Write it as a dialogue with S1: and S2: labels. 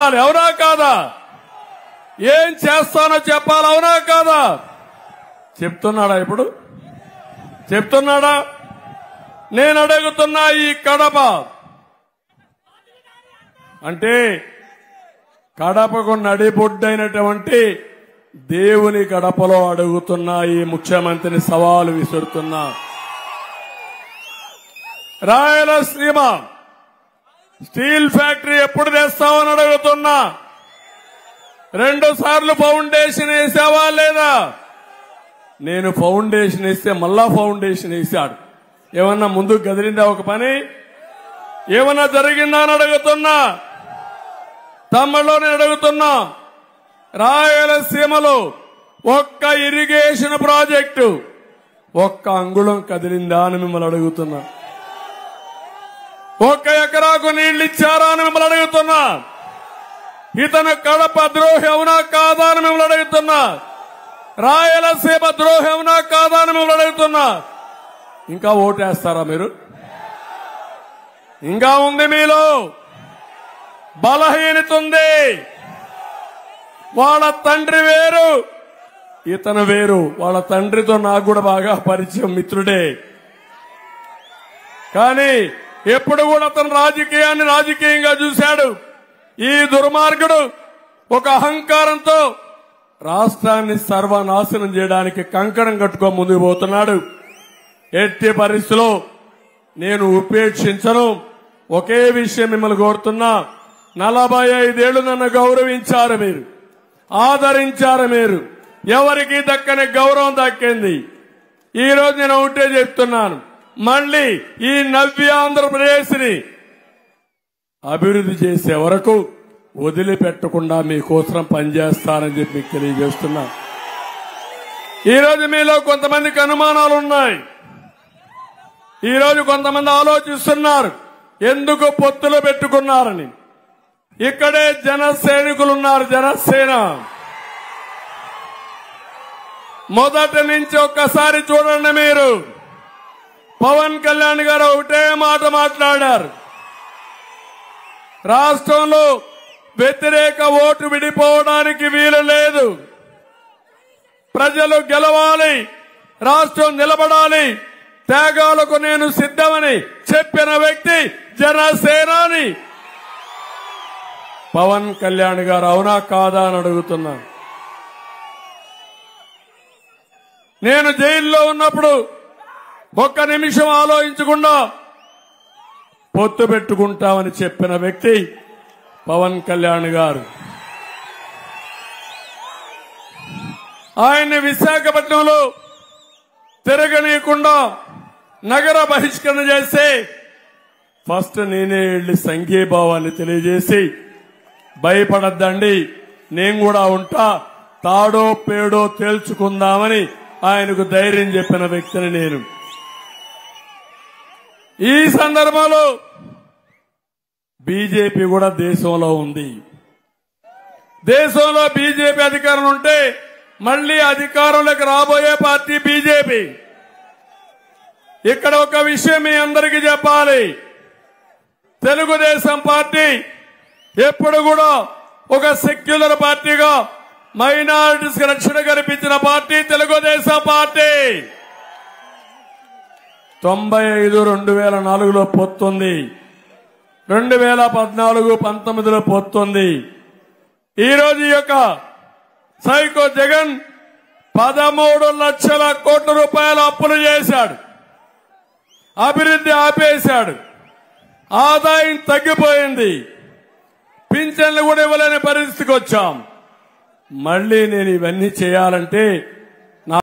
S1: చెప్పాలి అవునా కాదా ఏం చేస్తానో చెప్పాలి అవునా కాదా చెప్తున్నాడా ఇప్పుడు చెప్తున్నాడా నేను అడుగుతున్నా ఈ కడప అంటే కడపకు నడిబొడ్డైనటువంటి దేవుని గడపలో అడుగుతున్నా ఈ ముఖ్యమంత్రిని సవాలు విసురుతున్నా రాయలసీమ స్టీల్ ఫ్యాక్టరీ ఎప్పుడు తెస్తామని అడుగుతున్నా రెండు సార్లు ఫౌండేషన్ వేసావా లేదా నేను ఫౌండేషన్ వేస్తే మళ్ళా ఫౌండేషన్ వేశాడు ఏమన్నా ముందుకు కదిలిందా ఒక పని ఏమన్నా జరిగిందా అని అడుగుతున్నా తమ్ముళ్ళు నేను అడుగుతున్నా రాయలసీమలో ఒక్క ఇరిగేషన్ ప్రాజెక్టు ఒక్క అంగుళం కదిలిందా అని మిమ్మల్ని అడుగుతున్నా ఒక్క ఎకరాకు నీళ్లు ఇచ్చారా అని మిమ్మల్ని అడుగుతున్నా ఇతను కడప ద్రోహి అవునా కాదా అని మిమ్మల్ని అడుగుతున్నా రాయలసీమ ద్రోహి అవునా కాదా అని మిమ్మల్ని అడుగుతున్నా ఇంకా ఓటేస్తారా మీరు ఇంకా ఉంది మీలో బలహీనత ఉంది వాళ్ళ తండ్రి వేరు ఇతను వేరు వాళ్ళ తండ్రితో నాకు కూడా బాగా పరిచయం మిత్రుడే కానీ ఎప్పుడు కూడా అతను రాజకీయాన్ని రాజకీయంగా చూశాడు ఈ దుర్మార్గుడు ఒక అహంకారంతో రాష్ట్రాన్ని సర్వనాశనం చేయడానికి కంకణం కట్టుకో ముందుకు పోతున్నాడు ఎట్టి పరిస్థితిలో నేను ఉపేక్షించను ఒకే విషయం మిమ్మల్ని కోరుతున్నా నలభై ఐదేళ్లు నన్ను గౌరవించారు మీరు ఆదరించారు మీరు ఎవరికి దక్కని గౌరవం దక్కింది ఈ రోజు నేను ఒకటే చెప్తున్నాను మళ్ళీ ఈ నవ్య ఆంధ్రప్రదేశ్ ని అభివృద్ధి చేసే వరకు వదిలిపెట్టకుండా మీకోసం పనిచేస్తానని చెప్పి మీకు తెలియజేస్తున్నా ఈ రోజు మీలో కొంతమందికి అనుమానాలు ఉన్నాయి ఈ రోజు కొంతమంది ఆలోచిస్తున్నారు ఎందుకు పొత్తులు పెట్టుకున్నారని ఇక్కడే జన సైనికులు ఉన్నారు జనసేన మొదటి నుంచి ఒక్కసారి చూడండి మీరు పవన్ కళ్యాణ్ గారు ఒకటే మాట మాట్లాడారు రాష్ట్రంలో వ్యతిరేక ఓటు విడిపోవడానికి వీలు లేదు ప్రజలు గెలవాలి రాష్ట్రం నిలబడాలి త్యాగాలకు నేను సిద్ధమని చెప్పిన వ్యక్తి జనసేనాని పవన్ కళ్యాణ్ గారు అవునా కాదా అని అడుగుతున్నా నేను జైల్లో ఉన్నప్పుడు ఒక్క నిమిషం ఆలోచించకుండా పొత్తు పెట్టుకుంటామని చెప్పిన వ్యక్తి పవన్ కళ్యాణ్ గారు ఆయన్ని విశాఖపట్నంలో తిరగనీయకుండా నగర బహిష్కరణ చేస్తే ఫస్ట్ నేనే వెళ్లి సంఘీభావాన్ని తెలియజేసి భయపడద్దండి నేను కూడా ఉంటా తాడో పేడో తేల్చుకుందామని ఆయనకు ధైర్యం చెప్పిన వ్యక్తిని నేను ఈ సందర్భంలో బీజేపీ కూడా దేశంలో ఉంది దేశంలో బీజేపీ అధికారం ఉంటే మళ్లీ అధికారంలోకి రాబోయే పార్టీ బీజేపీ ఇక్కడ ఒక విషయం మీ అందరికీ చెప్పాలి తెలుగుదేశం పార్టీ ఎప్పుడు కూడా ఒక సెక్యులర్ పార్టీగా మైనారిటీస్ కి రక్షణ కల్పించిన పార్టీ తెలుగుదేశం పార్టీ తొంభై ఐదు రెండు వేల నాలుగులో పొత్తుంది రెండు వేల పద్నాలుగు పంతొమ్మిదిలో పొత్తుంది ఈ రోజు ఈ యొక్క సైకో జగన్ పదమూడు లక్షల కోట్ల రూపాయల అప్పులు చేశాడు అభివృద్ధి ఆపేశాడు ఆదాయం తగ్గిపోయింది పింఛన్లు కూడా ఇవ్వలేని పరిస్థితికి వచ్చాం మళ్ళీ నేను ఇవన్నీ చేయాలంటే